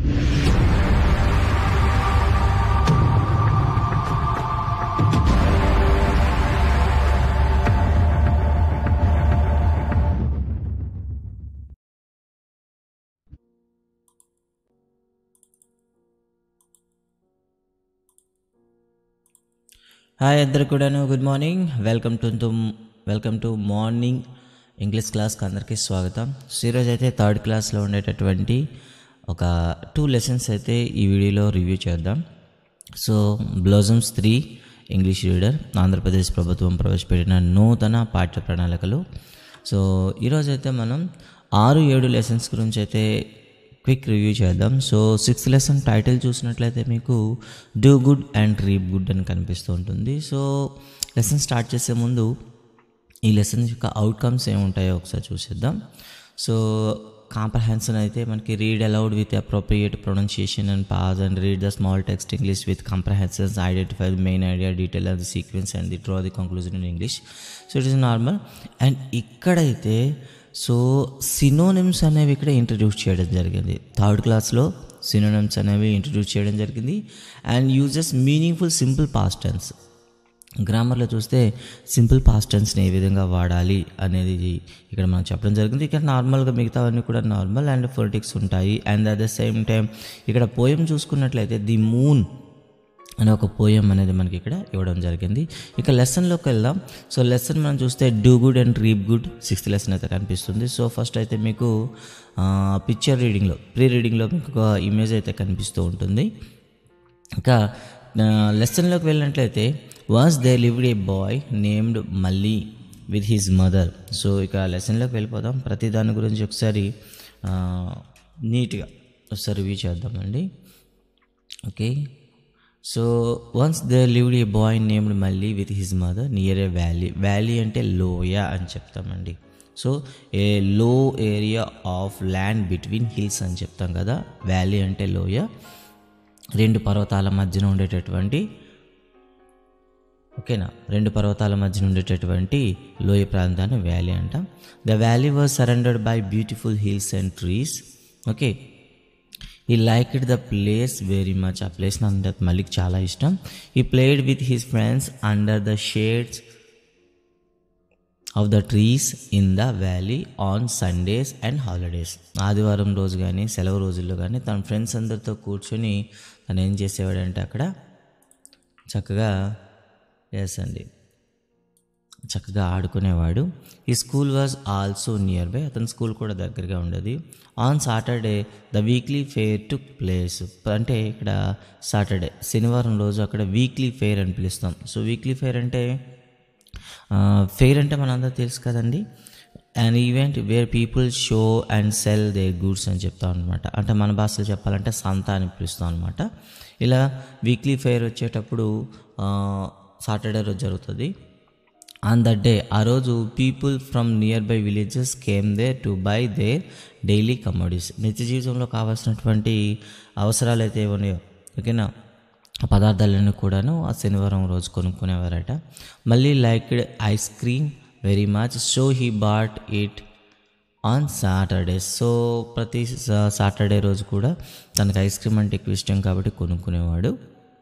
Hi అందరు కూడాను good morning welcome to welcome to morning English క్లాస్కి అందరికీ స్వాగతం సో ఈరోజు అయితే థర్డ్ క్లాస్లో ఉండేటటువంటి ఒక టూ లెసన్స్ అయితే ఈ వీడియోలో రివ్యూ చేద్దాం so బ్లౌజమ్స్ three English reader Andhra Pradesh ప్రభుత్వం ప్రవేశపెట్టిన నూతన పాఠ్య ప్రణాళికలు సో ఈరోజు అయితే మనం ఆరు ఏడు లెసన్స్ గురించి అయితే క్విక్ రివ్యూ చేద్దాం సో సిక్స్త్ లెసన్ టైటిల్ చూసినట్లయితే మీకు do good and reap good అని కనిపిస్తూ ఉంటుంది సో లెసన్ స్టార్ట్ చేసే ముందు ఈ లెసన్ యొక్క అవుట్కమ్స్ ఏముంటాయో ఒకసారి చూసేద్దాం సో కాంప్రహెన్షన్ అయితే మనకి read aloud with appropriate pronunciation and pause and read the small text English with comprehensions identify the main idea detail of the sequence and the draw the conclusion in English so it is normal and ఇక్కడైతే so synonyms అనేవి ఇక్కడ introduce చేయడం జరిగింది third క్లాస్లో synonyms అనేవి introduce చేయడం జరిగింది and uses meaningful simple past tense గ్రామర్లో చూస్తే సింపుల్ పాస్ట్ టెన్స్ని ఏ విధంగా వాడాలి అనేది ఇక్కడ మనం చెప్పడం జరిగింది ఇక్కడ నార్మల్గా మిగతావన్నీ కూడా నార్మల్ అండ్ పొలిటిక్స్ ఉంటాయి and at the same time ఇక్కడ పోయం చూసుకున్నట్లయితే ది మూన్ అనే ఒక పోయం అనేది మనకి ఇక్కడ ఇవ్వడం జరిగింది ఇక లెసన్లోకి వెళ్దాం సో లెసన్ మనం చూస్తే do good and reap good sixth lesson అయితే కనిపిస్తుంది సో ఫస్ట్ అయితే మీకు పిక్చర్ రీడింగ్లో ప్రీ రీడింగ్లో మీకు ఒక ఇమేజ్ అయితే కనిపిస్తూ ఉంటుంది ఇంకా లెసన్లోకి వెళ్ళినట్లయితే was they lived a boy named Malli with his mother so ఇక లెసన్లోకి వెళ్ళిపోదాం ప్రతి దాని గురించి ఒకసారి నీట్గా ఒకసారి రివ్యూ చేద్దామండి okay so once they lived a boy named Malli with his mother near a valley valley అంటే లోయ అని చెప్తామండి so a low area of land between hills అని చెప్తాం కదా వ్యాలీ అంటే లోయ రెండు పర్వతాల మధ్యన ఉండేటటువంటి ఓకేనా రెండు పర్వతాల మధ్యన ఉండేటటువంటి లోయ ప్రాంతాన్ని వ్యాలీ అంటాం the valley was surrounded by beautiful hills and trees okay he like it the place very much ఆ ప్లేస్ నాకు మళ్ళీ చాలా ఇష్టం he played with his friends under the shades of the trees in the valley on Sundays and holidays ఆదివారం రోజు కానీ సెలవు రోజుల్లో కానీ తన ఫ్రెండ్స్ అందరితో కూర్చొని తను ఏం చేసేవాడంటే అక్కడ చక్కగా ఎస్ అండి చక్కగా ఆడుకునేవాడు his school was also near by అతని స్కూల్ కూడా దగ్గరగా ఉండేది on Saturday the weekly fair to place అంటే ఇక్కడ సాటర్డే శనివారం రోజు అక్కడ వీక్లీ ఫేర్ అని పిలుస్తాం సో వీక్లీ ఫేర్ అంటే ఫెయిర్ అంటే మనందరూ తెలుసు కదండి and event where people show and sell their goods అని చెప్తాం అనమాట అంటే మన భాషలో చెప్పాలంటే సంత అని పిలుస్తాం అనమాట ఇలా వీక్లీ ఫెయిర్ వచ్చేటప్పుడు సాటర్డే రోజు జరుగుతుంది ఆన్ దట్ డే ఆ రోజు people from near by villages came they to buy their daily commodities నిత్య జీవితంలో కావాల్సినటువంటి అవసరాలు అయితే ఉన్నాయో ఓకేనా ఆ పదార్థాలన్నీ కూడాను ఆ శనివారం రోజు కొనుక్కునేవారట Malli liked ice cream very much so he bought it on Saturday so ప్రతి సాటర్డే రోజు కూడా తనకు ఐస్ క్రీమ్ అంటే ఎక్కువ ఇష్టం కాబట్టి కొనుక్కునేవాడు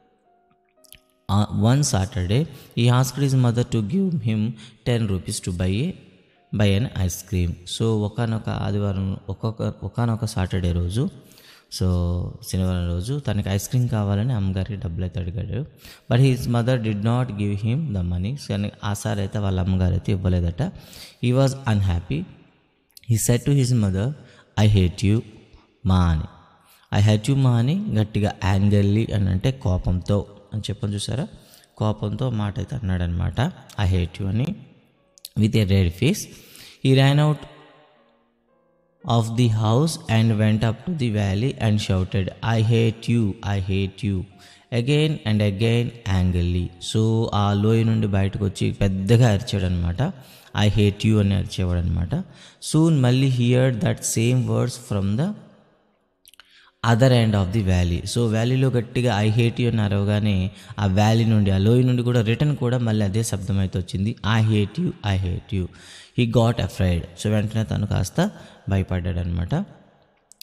one Saturday he asked his mother to give him ten rupees to buy a buy an ice cream so ఒకనొక ఆదివారం ఒక్కొక్క ఒకనొక సాటర్డే రోజు సో శనివారం రోజు తనకి ఐస్ క్రీమ్ కావాలని అమ్మగారికి డబ్బులు అయితే అడిగాడు but his mother did not give him the money కానీ ఆ సార్ అయితే వాళ్ళ అమ్మగారు అయితే ఇవ్వలేదట he was unhappy he said to his mother I hate you మా అని ఐ హేట్ యూ మా అని గట్టిగా యాంగర్లీ అని అంటే కోపంతో అని చెప్పని చూసారా కోపంతో మాట అయితే అన్నాడనమాట ఐ హేట్ యూ అని with a red face he ran out of the house and went up to the valley and shouted I hate you I hate you again and again angrily so ఆ లోయ నుండి బయటకు వచ్చి పెద్దగా అరిచాడు అనమాట I hate you అని అరిచేవాడు అనమాట soon Malli hear that same words from the other end of the valley so వ్యాలీలో గట్టిగా ఐ హేట్ యూ అని అరవగానే ఆ వ్యాలీ నుండి ఆ లోయ నుండి కూడా రిటర్న్ కూడా మళ్ళీ అదే శబ్దం అయితే వచ్చింది I hate you I hate you he got afraid so వెంటనే తను కాస్త భయపడ్డాడు అనమాట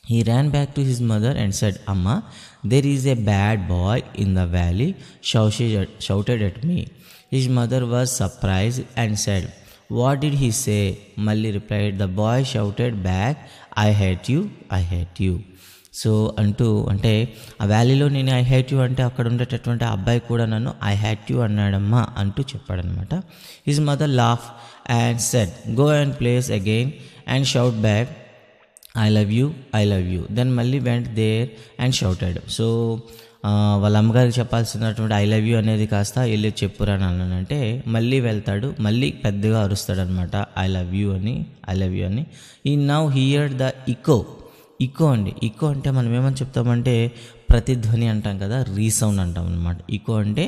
He ran back to his mother and said, Amma, there is a bad boy in the valley, shouted at, shouted at me. His mother was surprised and said, What did he say? Malli replied, The boy shouted back, I hate you, I hate you. So అంటూ అంటే ఆ వ్యాలీలో నేను I hate you అంటే అక్కడ ఉండేటటువంటి ఆ అబ్బాయి కూడా నన్ను ఐ హ్యాట్ యూ అన్నాడమ్మా అంటూ చెప్పాడనమాట his mother laugh and said go and place again and shout back I love you I love you then Malli went there and shouted so వాళ్ళ అమ్మగారికి చెప్పాల్సినటువంటి ఐ లవ్ యూ అనేది కాస్త వెళ్ళి చెప్పురా అంటే మళ్ళీ వెళ్తాడు మళ్ళీ పెద్దగా అరుస్తాడనమాట ఐ లవ్ యూ అని ఐ లవ్ యూ అని he now hear the echo echo అండి ఇకో అంటే మనం ఏమని చెప్తామంటే ప్రతిధ్వని అంటాం కదా రీసౌండ్ అంటాం అనమాట ఇకో అంటే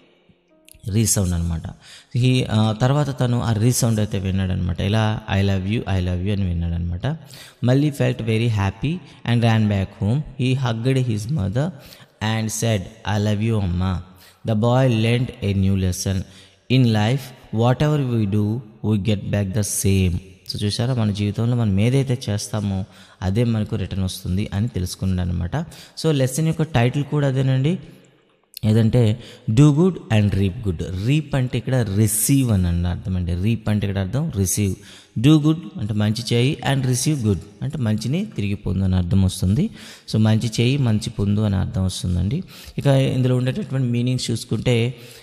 రీసౌండ్ అనమాట ఈ ఆ, తర్వాత తను ఆ రీసౌండ్ అయితే విన్నాడనమాట ఇలా I love you I love you అని విన్నాడనమాట Malli felt very happy and ran back home he hugged his mother and said I love you అమ్మా the boy learnt a new lesson in life whatever we do we get back the same so చూసారా మన జీవితంలో మనం ఏదైతే చేస్తామో అదే మనకు return వస్తుంది అని తెలుసుకున్నాడు అనమాట సో లెసన్ యొక్క టైటిల్ కూడా అదేనండి ఏదంటే do good and reap good reap అంటే ఇక్కడ రిసీవ్ అని అన్న అర్థం అండి రీప్ అంటే ఇక్కడ అర్థం రిసీవ్ డూ గుడ్ అంటే మంచి చేయి అండ్ రిసీవ్ గుడ్ అంటే మంచిని తిరిగి పొందు అని అర్థం వస్తుంది సో మంచి చేయి మంచి పొందు అని అర్థం వస్తుందండి ఇక ఇందులో ఉండేటటువంటి మీనింగ్స్ చూసుకుంటే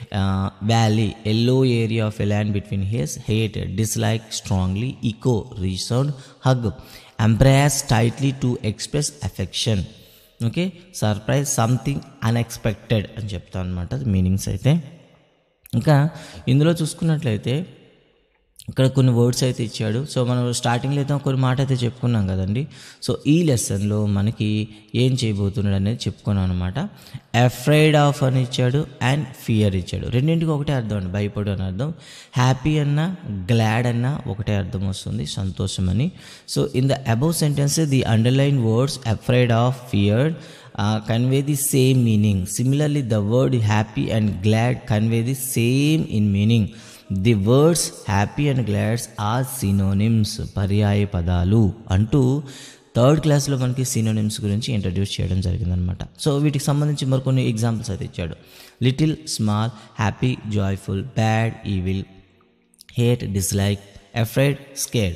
valley a low area of a land between hills hate dislike strongly echo resound hug embrace tightly to express affection okay surprise something unexpected అని చెప్తాను అనమాట మీనింగ్స్ అయితే ఇంకా ఇందులో చూసుకున్నట్లయితే ఇక్కడ కొన్ని వర్డ్స్ అయితే ఇచ్చాడు సో మనం స్టార్టింగ్లో అయితే కొన్ని మాట అయితే చెప్పుకున్నాం కదండి సో ఈ లెసన్లో మనకి ఏం చేయబోతున్నాడు అనేది చెప్పుకున్నాం అనమాట అఫ్రైడ్ ఆఫ్ అని ఇచ్చాడు అండ్ ఫియర్ ఇచ్చాడు రెండింటికి ఒకటే అర్థం అండి భయపడు అని అర్థం హ్యాపీ అన్న గ్లాడ్ అన్న ఒకటే అర్థం వస్తుంది సంతోషం అని so in the above sentence the underline words afraid of feared convey the same meaning similarly the word happy and glad convey the same in meaning the words happy and glads are synonyms పర్యాయ పదాలు అంటూ third క్లాస్లో మనకి synonyms గురించి introduce చేయడం జరిగిందనమాట so వీటికి సంబంధించి మరికొన్ని ఎగ్జాంపుల్స్ అయితే ఇచ్చాడు little small happy joyful bad evil hate dislike afraid scared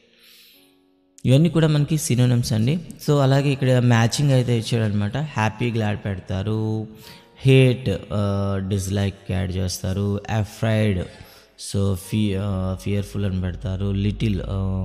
ఇవన్నీ కూడా మనకి సినోనమ్స్ అండి సో అలాగే ఇక్కడ మ్యాచింగ్ అయితే ఇచ్చాడనమాట హ్యాపీ గ్లాడ్ పెడతారు హేట్ డిస్లైక్ యాడ్ చేస్తారు అఫ్రైడ్ సో ఫీ ఫియర్ఫుల్ అని పెడతారు లిటిల్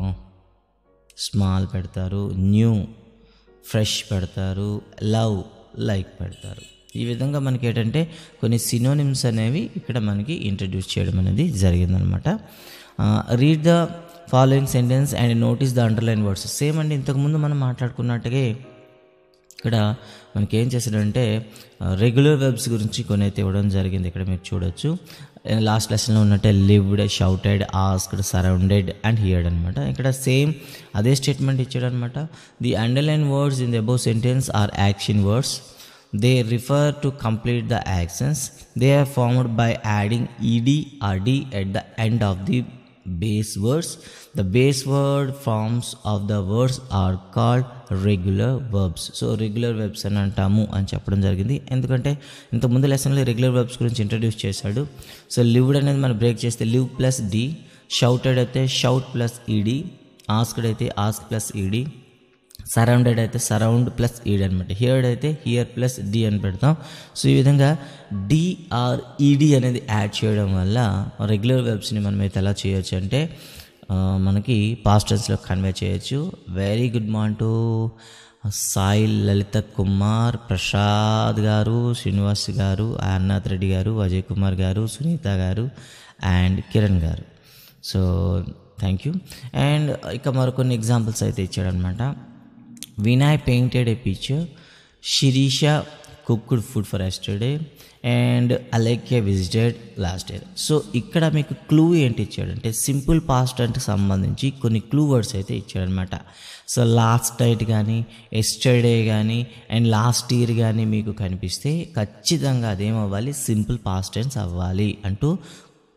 స్మాల్ పెడతారు న్యూ ఫ్రెష్ పెడతారు లవ్ లైక్ పెడతారు ఈ విధంగా మనకి ఏంటంటే కొన్ని సినోనిమ్స్ అనేవి ఇక్కడ మనకి ఇంట్రడ్యూస్ చేయడం అనేది జరిగిందనమాట read the following sentence and notice the underline words same అండి ఇంతకుముందు మనం మాట్లాడుకున్నట్టుగా ఇక్కడ మనకి ఏం చేశాడంటే రెగ్యులర్ వెబ్స్ గురించి కొన్ని అయితే ఇవ్వడం జరిగింది ఇక్కడ మీరు చూడొచ్చు లాస్ట్ లెసన్లో ఉన్నట్టే lived shouted asked surrounded and heard అనమాట ఇక్కడ సేమ్ అదే స్టేట్మెంట్ ఇచ్చాడు అనమాట the underline words in the above sentence are action words they refer to complete the actions they are formed by adding ED or D at the end of the base words. The base word forms of the words are called regular verbs. So regular verbs అని అంటాము అని చెప్పడం జరిగింది ఎందుకంటే ఇంత ముందు లెసన్లో regular verbs గురించి ఇంట్రడ్యూస్ చేశాడు సో లివ్డ్ అనేది మనం బ్రేక్ చేస్తే లివ్ ప్లస్ డి షౌటెడ్ అయితే షౌట్ ప్లస్ ఈడి ఆస్క్డ్ అయితే ఆస్క్ ప్లస్ ఈడి సరౌండెడ్ అయితే సరౌండ్ ప్లస్ ఈడ్ అనమాట హియర్డ్ అయితే హియర్ ప్లస్ డి అని పెడతాం సో ఈ విధంగా డిఆర్ ఈడి అనేది యాడ్ చేయడం వల్ల రెగ్యులర్ వెబ్స్ని మనం అయితే ఎలా చేయొచ్చు అంటే ఆ, మనకి పాస్టర్స్లో కన్వే చేయొచ్చు very good morning to Sai Lalitha Kumar Prasad garu Srinivas గారు అన్నాథ్ రెడ్డి గారు అజయ్ కుమార్ గారు సునీత గారు అండ్ కిరణ్ గారు సో థ్యాంక్ యూ అండ్ ఇక మరికొన్ని ఎగ్జాంపుల్స్ అయితే ఇచ్చాడనమాట Vinay painted a picture Sirisha cooked food for yesterday and Alaikya visited last year so ఇక్కడ మీకు క్లూ ఏంటి ఇచ్చాడంటే సింపుల్ పాస్ట్ అంటే సంబంధించి కొన్ని క్లూ వర్డ్స్ అయితే ఇచ్చాడనమాట సో లాస్ట్ నైట్ కానీ ఎస్టర్డే కానీ అండ్ లాస్ట్ ఇయర్ కానీ మీకు కనిపిస్తే ఖచ్చితంగా అదేమవ్వాలి సింపుల్ పాస్ట్ టెన్స్ అవ్వాలి అంటూ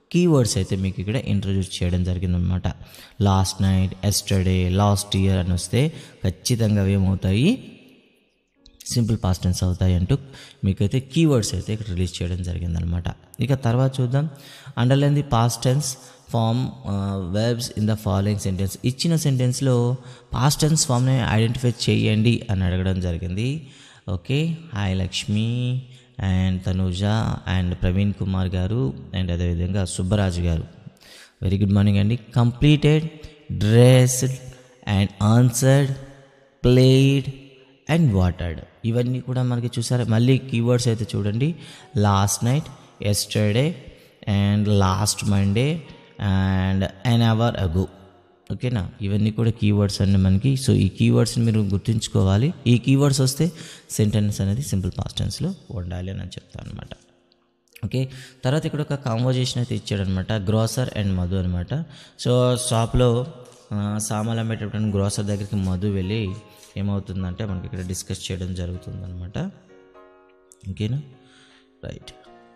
కీవర్డ్స్ అయితే మీకు ఇక్కడ ఇంట్రడ్యూస్ చేయడం జరిగిందనమాట last night yesterday last year అని వస్తే ఖచ్చితంగా అవి ఏమవుతాయి సింపుల్ పాస్ట్ టెన్స్ అవుతాయి అంటూ మీకైతే కీవర్డ్స్ అయితే ఇక్కడ రిలీజ్ చేయడం జరిగిందనమాట ఇక తర్వాత చూద్దాం underline the past tense form verbs in the following sentence ఇచ్చిన సెంటెన్స్లో పాస్ట్ టెన్స్ ఫామ్ని ఐడెంటిఫై చేయండి అని అడగడం జరిగింది okay hi Lakshmi and Tanuja and Praveen Kumar garu and అదేవిధంగా Subbaraju garu very good morning అండి completed dressed and answered played and watered ఇవన్నీ కూడా మనకి చూసారా మళ్ళీ కీవర్డ్స్ అయితే చూడండి last night yesterday and last Monday and an hour ago ఓకేనా ఇవన్నీ కూడా కీవర్డ్స్ అండి మనకి సో ఈ కీవర్డ్స్ని మీరు గుర్తుంచుకోవాలి ఈ కీవర్డ్స్ వస్తే సెంటెన్స్ అనేది సింపుల్ పాస్ట్ టెన్స్లో ఉండాలి అని చెప్తాను అనమాట ఓకే తర్వాత ఇక్కడ ఒక కాన్వర్జేషన్ అయితే ఇచ్చాడనమాట గ్రోసర్ అండ్ మధు అనమాట సో షాప్లో సామాన్లు అమ్మేటప్పుడు గ్రోసర్ దగ్గరికి మధు వెళ్ళి ఏమవుతుందంటే మనకి ఇక్కడ డిస్కస్ చేయడం జరుగుతుందన్నమాట ఓకేనా రైట్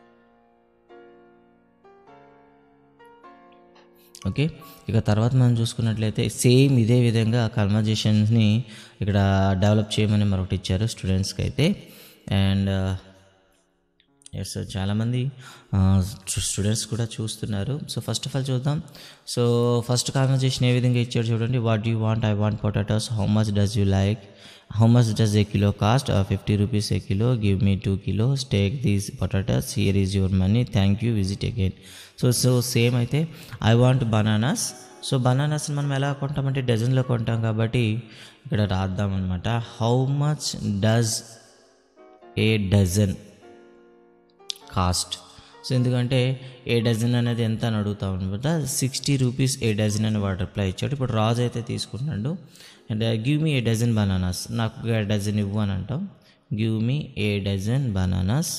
ఓకే ఇక తర్వాత మనం చూసుకున్నట్లయితే సేమ్ ఇదే విధంగా కన్వర్జేషన్స్ని ఇక్కడ డెవలప్ చేయమని మరొకటి ఇచ్చారు స్టూడెంట్స్కి అయితే అండ్ ఎస్ సార్ చాలామంది స్టూడెంట్స్ కూడా చూస్తున్నారు సో ఫస్ట్ ఆఫ్ ఆల్ చూద్దాం సో ఫస్ట్ కాన్వర్జేషన్ ఏ విధంగా ఇచ్చాడు చూడండి what you want I want potatoes how much does you like how much does a kilo cost fifty rupees a kilo give me two kilos take these potatoes here is your money thank you visit again so so same అయితే I want bananas so bananas మనం ఎలా కొంటామంటే డజన్లో కొంటాం కాబట్టి ఇక్కడ రాద్దాం అనమాట how much does a dozen cost so ఎందుకంటే ఏ డజన్ అనేది ఎంత అని అడుగుతాం అనమాట సిక్స్టీ రూపీస్ ఏ డజన్ అని వాడు రిప్లై ఇచ్చాడు ఇప్పుడు రాజు అయితే తీసుకున్నాడు and give me a dozen bananas నాకు ఒక డజన్ ఇవ్వు అని అంటాం give me a dozen bananas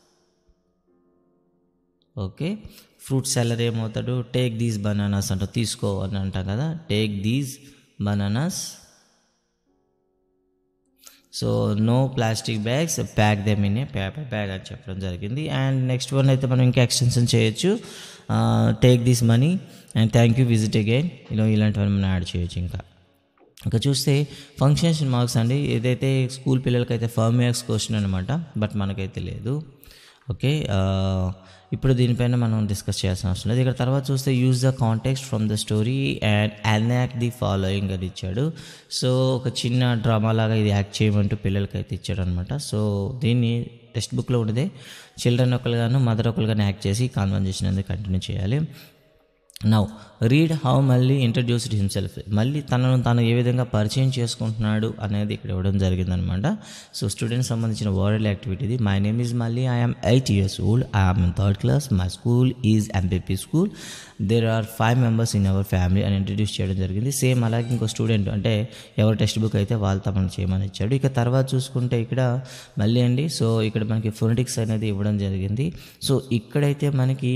okay fruit seller ఏమవుతాడు టేక్ దీస్ బనానాస్ అంట తీసుకో అని అంటాం కదా take these bananas so no plastic bags pack them in a paper bag అని చెప్పడం జరిగింది అండ్ నెక్స్ట్ వన్ అయితే మనం ఇంకా ఎక్స్టెన్షన్ చేయొచ్చు take this money and thank you visit again ఇలా ఇలాంటివన్నీ మనం యాడ్ చేయొచ్చు ఇంకా ఇంకా చూస్తే ఫంక్షన్స్ మార్క్స్ అండి ఏదైతే స్కూల్ పిల్లలకైతే ఫర్మ్ మార్క్స్ క్వశ్చన్ అనమాట బట్ మనకైతే లేదు ఓకే ఇప్పుడు దీనిపైన మనం డిస్కస్ చేయాల్సిన అవసరం లేదు ఇక్కడ తర్వాత చూస్తే use the context from the story and enact the following అని ఇచ్చాడు సో ఒక చిన్న డ్రామా లాగా ఇది యాక్ట్ చేయమంటూ పిల్లలకి అయితే ఇచ్చాడు అనమాట సో దీన్ని టెక్స్ట్ బుక్లో ఉండదే చిల్డ్రన్ ఒకరుగాను మదర్ ఒకరుగాను యాక్ట్ చేసి కాన్వర్జేషన్ అనేది కంటిన్యూ చేయాలి now read how Malli introduced himself Malli తనను తాను ఏ విధంగా పరిచయం చేసుకుంటున్నాడు అనేది ఇక్కడ ఇవ్వడం జరిగిందనమాట సో స్టూడెంట్స్ సంబంధించిన ఓరల్ యాక్టివిటీ ఇది my name is Malli I'm eight years old I'm in third class my school is MPP school there are five members in our family అని ఇంట్రడ్యూస్ చేయడం జరిగింది సేమ్ అలాగే ఇంకో స్టూడెంట్ అంటే ఎవరు టెక్స్ట్ బుక్ అయితే వాళ్ళు తమను చేయమని ఇచ్చాడు ఇక తర్వాత చూసుకుంటే ఇక్కడ మళ్ళీ అండి సో ఇక్కడ మనకి ఫొనటిక్స్ అనేది ఇవ్వడం జరిగింది సో ఇక్కడైతే మనకి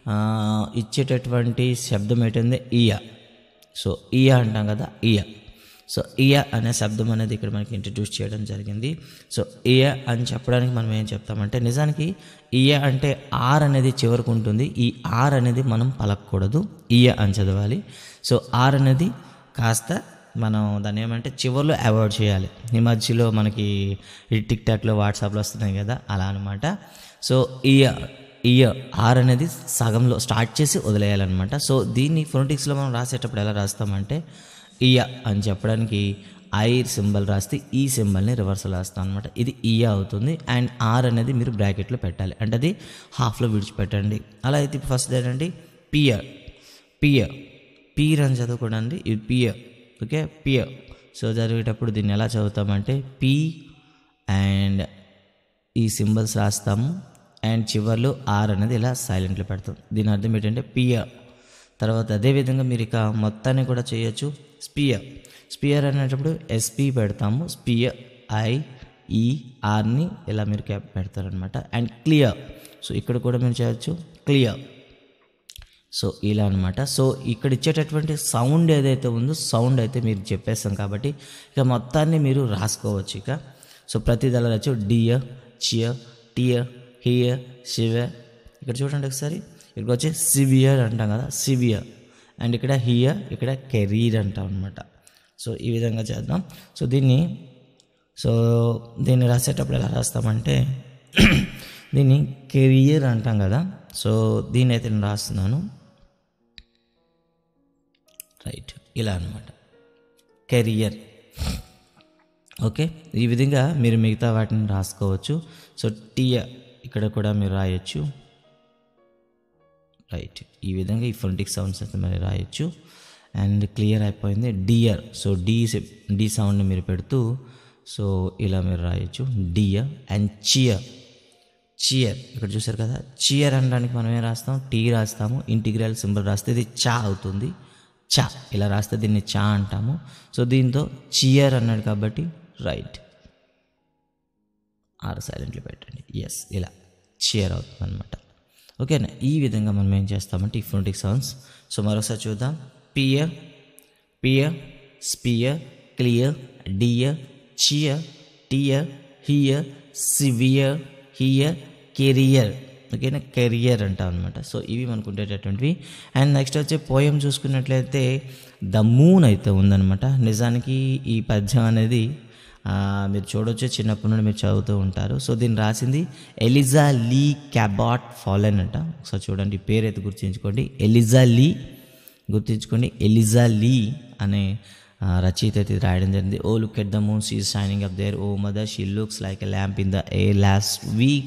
ఇచ్చేటటువంటి శబ్దం ఏంటంటే ఇయ సో ఇయ అంటాం కదా ఇయ సో ఇయ అనే శబ్దం అనేది ఇక్కడ మనకి ఇంట్రడ్యూస్ చేయడం జరిగింది సో ఇయ అని చెప్పడానికి మనం ఏం చెప్తామంటే నిజానికి ఇయ అంటే ఆర్ అనేది చివరికి ఉంటుంది ఈ ఆర్ అనేది మనం పలకూడదు ఇయ అని చదవాలి సో ఆర్ అనేది కాస్త మనం దాన్ని ఏమంటే చివరిలో అవాయిడ్ చేయాలి ఈ మధ్యలో మనకి ఈ టిక్ టాక్లో వాట్సాప్లో వస్తున్నాయి కదా అలా అనమాట సో ఇయ ఇయర్ ఆర్ అనేది సగంలో స్టార్ట్ చేసి వదిలేయాలన్నమాట సో దీన్ని ఫొనటిక్స్లో మనం రాసేటప్పుడు ఎలా రాస్తామంటే ఇయ అని చెప్పడానికి ఐ సింబల్ రాస్తే ఈ సింబల్ని రివర్స్లో రాస్తాం అనమాట ఇది ఇయ అవుతుంది అండ్ ఆర్ అనేది మీరు బ్రాకెట్లో పెట్టాలి అంటే అది హాఫ్లో విడిచిపెట్టండి అలా అయితే ఫస్ట్ ఏంటంటే పియర్ పియర్ పీర్ అని చదువుకోండి ఇది పియర్ ఓకే పియర్ సో చదివేటప్పుడు దీన్ని ఎలా చదువుతామంటే పీ అండ్ ఈ సింబల్స్ రాస్తాము అండ్ చివర్లో ఆర్ అనేది ఇలా సైలెంట్లో పెడతాం దీని అర్థం ఏంటంటే పియర్ తర్వాత అదేవిధంగా మీరు ఇక మొత్తాన్ని కూడా చేయొచ్చు స్పియర్ స్పియర్ అనేటప్పుడు ఎస్పి పెడతాము స్పియర్ ఐ ఈ ఆర్ని ఇలా మీరు క్యాప్ పెడతారనమాట అండ్ క్లియర్ సో ఇక్కడ కూడా మీరు చేయొచ్చు క్లియర్ సో ఇలా అనమాట సో ఇక్కడ ఇచ్చేటటువంటి సౌండ్ ఏదైతే ఉందో సౌండ్ అయితే మీరు చెప్పేస్తాం కాబట్టి ఇక మొత్తాన్ని మీరు రాసుకోవచ్చు ఇక సో ప్రతి దళ వచ్చు డియర్ చియర్ టియర్ హియర్ శివ ఇక్కడ చూడండి ఒకసారి ఇక్కడికి వచ్చి సివియర్ అంటాం కదా సివియర్ అండ్ ఇక్కడ హియర్ ఇక్కడ కెరీర్ అంటాం అనమాట సో ఈ విధంగా చేద్దాం సో దీన్ని సో దీన్ని రాసేటప్పుడు ఎలా రాస్తామంటే దీన్ని కెరియర్ అంటాం కదా సో దీన్ని అయితే నేను రాస్తున్నాను రైట్ ఇలా అనమాట కెరియర్ ఓకే ఈ విధంగా మీరు మిగతా వాటిని రాసుకోవచ్చు సో టీయ ఇక్కడ కూడా మీరు రాయొచ్చు రైట్ ఈ విధంగా ఈ ఫొనటిక్ సౌండ్స్ అయితే మీరు రాయొచ్చు అండ్ క్లియర్ అయిపోయింది డియర్ సో డి డి సౌండ్ని మీరు పెడుతూ సో ఇలా మీరు రాయొచ్చు డియర్ అండ్ చియర్ చియర్ ఇక్కడ చూసారు కదా చియర్ అనడానికి మనం ఏం రాస్తాం టీ రాస్తాము ఇంటిగ్రల్ సింబల్ రాస్తే ఇది చా అవుతుంది చా ఇలా రాస్తే దీన్ని చా అంటాము సో దీంతో చియర్ అన్నాడు కాబట్టి రైట్ ఆర్ సైలెంట్లో పెట్టండి ఎస్ ఇలా చియర్ అవుతుంది అనమాట ఓకేనా ఈ విధంగా మనం ఏం చేస్తామంటే ఈ ఫోనటిక్ సౌండ్స్ సో మరోసారి చూద్దాం peer peer spear clear dear cheer tear here severe here career ఓకేనా కెరియర్ అంటాం అనమాట సో ఇవి మనకు ఉండేటటువంటివి అండ్ నెక్స్ట్ వచ్చే పోయం చూసుకున్నట్లయితే ద మూన్ అయితే ఉందన్నమాట నిజానికి ఈ పద్యం అనేది ఆ, మీరు చూడొచ్చు చిన్నప్పటి నుండి మీరు చదువుతూ ఉంటారు సో దీన్ని రాసింది ఎలిజా లీ క్యాబాట్ ఫాలెన్ అంట ఒకసారి చూడండి ఈ పేరు అయితే గుర్తుంచుకోండి ఎలిజా లీ గుర్తుంచుకోండి ఎలిజా లీ అనే ఆ, రచయిత అయితే ఇది రాయడం జరిగింది oh look at the moon she shining up there oh mother she looks like a lamp in the air last week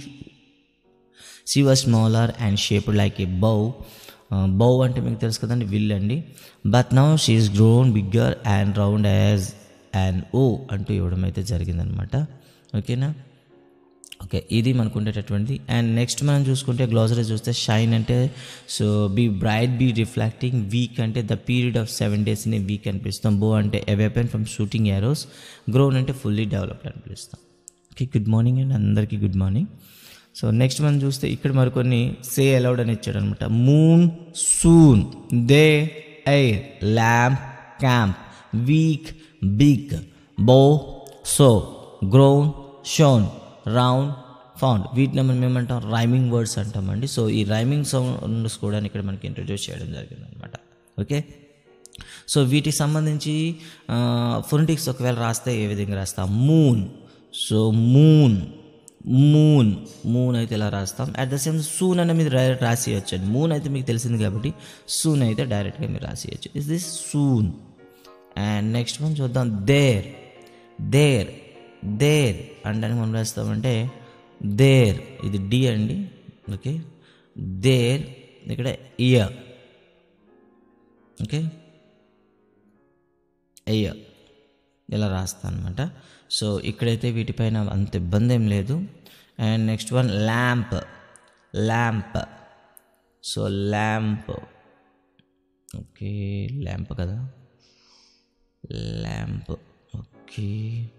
she was smaller and shaped like a bow bow అంటే మీకు తెలుసు కదండి విల్ అండి but now she's grown bigger and round as and oh అంటూ ఇవ్వడం అయితే జరిగిందనమాట ఓకేనా ఓకే ఇది మనకు ఉండేటటువంటిది అండ్ నెక్స్ట్ మనం చూసుకుంటే గ్లోసరీ చూస్తే షైన్ అంటే so be bright be reflecting week అంటే ద పీరియడ్ ఆఫ్ సెవెన్ డేస్ని వీక్ అని పిలుస్తాం బో అంటే a weapon from shooting arrows grown అంటే ఫుల్లీ డెవలప్డ్ అని పిలుస్తాం ఓకే గుడ్ మార్నింగ్ అండ్ అందరికీ గుడ్ మార్నింగ్ సో నెక్స్ట్ మనం చూస్తే ఇక్కడ మరికొన్ని సే అలౌడ్ అని ఇచ్చాడు అనమాట moon soon there air lamp camp week big bow so grown shown round found వీటిని మనం ఏమంటాం రైమింగ్ వర్డ్స్ అంటామండి సో ఈ రైమింగ్ సౌండ్స్ కూడా ఇక్కడ మనకి ఇంట్రడ్యూస్ చేయడం జరిగింది అనమాట ఓకే సో వీటికి సంబంధించి ఫొనటిక్స్ ఒకవేళ రాస్తే ఏ విధంగా రాస్తాం moon so moon moon moon అయితే ఇలా రాస్తాం అట్ ద సేమ్ సూన్ అనే మీరు డైరెక్ట్ రాసేయచ్చు అండి మూన్ అయితే మీకు తెలిసింది కాబట్టి సూన్ అయితే డైరెక్ట్గా మీరు రాసేయచ్చు is this soon and next మనం చూద్దాం దేర్ దేర్ దేర్ అంటే మనం రాస్తామంటే దేర్ ఇది డి అండి ఓకే దేర్ ఇక్కడ ఇయర్ ఓకే అయ్య ఇలా రాస్తాను అనమాట సో ఇక్కడైతే వీటిపైన అంత ఇబ్బంది ఏం లేదు and next one lamp lamp so lamp okay lamp కదా ల్యాంప్ ఓకే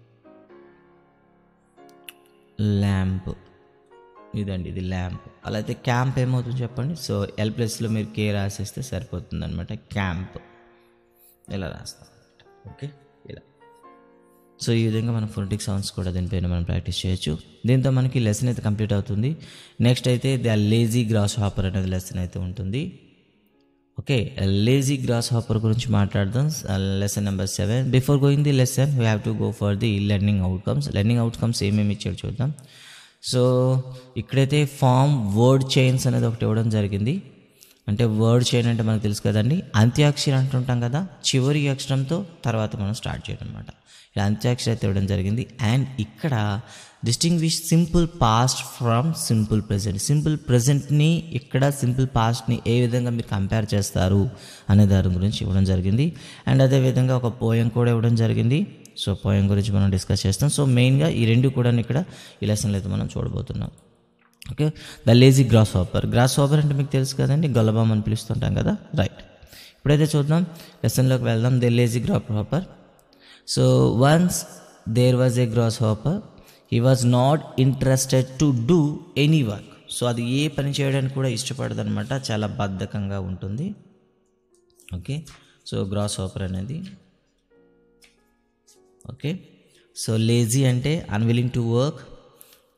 ల్యాంప్ ఇదండి ఇది ల్యాంప్ అలా అయితే క్యాంప్ ఏమవుతుంది చెప్పండి సో ఎల్ ప్లస్లో మీరు కే రాసేస్తే సరిపోతుంది అనమాట క్యాంప్ ఇలా రాస్తాం ఓకే ఇలా సో ఈ విధంగా మనం ఫోనటిక్ సౌండ్స్ కూడా దీనిపైన మనం ప్రాక్టీస్ చేయొచ్చు దీంతో మనకి లెసన్ అయితే కంప్లీట్ అవుతుంది నెక్స్ట్ అయితే ద లేజీ గ్రాస్ హాపర్ అనేది లెసన్ అయితే ఉంటుంది ఓకే లేజీ గ్రాస్ హాపర్ గురించి మాట్లాడదాం lesson number seven before going the lesson we have to go for the learning outcomes learning outcomes ఏమేమి ఇచ్చాడు చూద్దాం సో ఇక్కడైతే ఫామ్ వర్డ్ చైన్స్ అనేది ఒకటి ఇవ్వడం జరిగింది అంటే వర్డ్ చైన్ అంటే మనకు తెలుసు కదండి అంత్యాక్షరి అంటుంటాం కదా చివరి అక్షరంతో తర్వాత మనం స్టార్ట్ చేయడం అనమాట ఇలా అంత్యాక్షరి అయితే ఇవ్వడం జరిగింది అండ్ ఇక్కడ distinguish simple past from simple present simple ప్రజెంట్ని ఇక్కడ సింపుల్ పాస్ట్ని ఏ విధంగా మీరు కంపేర్ చేస్తారు అనే దాని గురించి ఇవ్వడం జరిగింది అండ్ అదేవిధంగా ఒక పోయం కూడా ఇవ్వడం జరిగింది సో పోయం గురించి మనం డిస్కస్ చేస్తాం సో మెయిన్గా ఈ రెండు కూడా ఇక్కడ ఈ లెసన్లో అయితే మనం చూడబోతున్నాం okay the lazy grasshopper grasshopper అంటే మీకు తెలుసు కదండి గొల్లబామ్ అని పిలుస్తుంటాం కదా రైట్ ఇప్పుడైతే చూద్దాం లెసన్లోకి వెళ్దాం the lazy grasshopper so once there was a grasshopper he was not interested to do any work so అది ఏ పని చేయడానికి కూడా ఇష్టపడదు అనమాట చాలా బద్ధకంగా ఉంటుంది ఓకే సో గ్రాస్ హాపర్ అనేది ఓకే సో లేజీ అంటే అన్విల్లింగ్ టు వర్క్